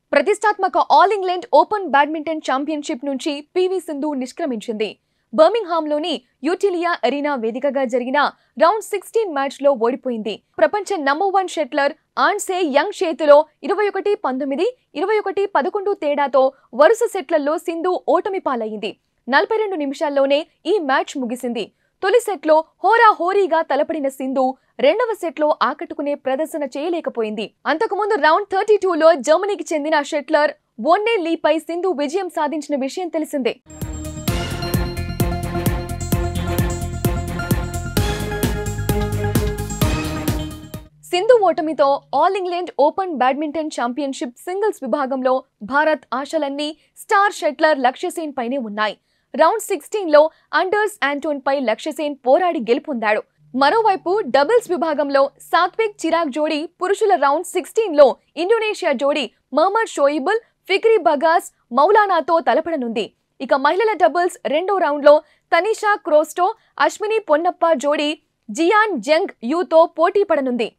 ప్రతిష్టాత్మక all England open badminton championship నుంచి PV Sindhu నిష్క్రమించింది బర్మింగ్హామ్లోని యూటిలియా అరీనా వేదికగా జరిగిన రౌండ్ సిక్స్టీన్ మ్యాచ్లో ఓడిపోయింది ప్రపంచ number one shuttler An Se Young చేతిలో ఇరవై ఒకటి పంతొమ్మిది ఇరవై ఒకటి పదకొండు తేడాతో వరుస సెట్లలో సింధు ఓటమి పాలయ్యింది నలభై రెండు నిమిషాల్లోనే ఈ మ్యాచ్ ముగిసింది తొలి సెట్లో హోరా హోరీగా తలపడిన సింధు రెండవ సెట్లో ఆకట్టుకునే ప్రదర్శన చేయలేకపోయింది అంతకుముందు రౌండ్ థర్టీ టూలో జర్మనీకి చెందిన షెట్లర్ వన్డే లీపై సింధు విజయం సాధించిన విషయం తెలిసిందే సింధు ఓటమితో all England open badminton championship singles విభాగంలో భారత్ ఆశలన్నీ స్టార్ షెట్లర్ లక్ష్యసేన్ పైనే ఉన్నాయి రౌండ్ సిక్స్టీన్ లో అండర్స్ యాంటోన్ పై లక్ష్యసేన్ పోరాడి గెలుపొందాడు మరోవైపు డబుల్స్ విభాగంలో సాత్విక్ చిరాగ్ జోడీ పురుషుల రౌండ్ సిక్స్టీన్ లో ఇండోనేషియా జోడీ మహమ్మద్ షోయిబుల్ ఫిక్రీ బగాస్ మౌలానాతో తలపడనుంది ఇక మహిళల డబుల్స్ రెండో రౌండ్లో తనిషా క్రోస్టో అశ్విని పొన్నప్ప జోడీ జియాన్ జంగ్ యూతో పోటీ పడనుంది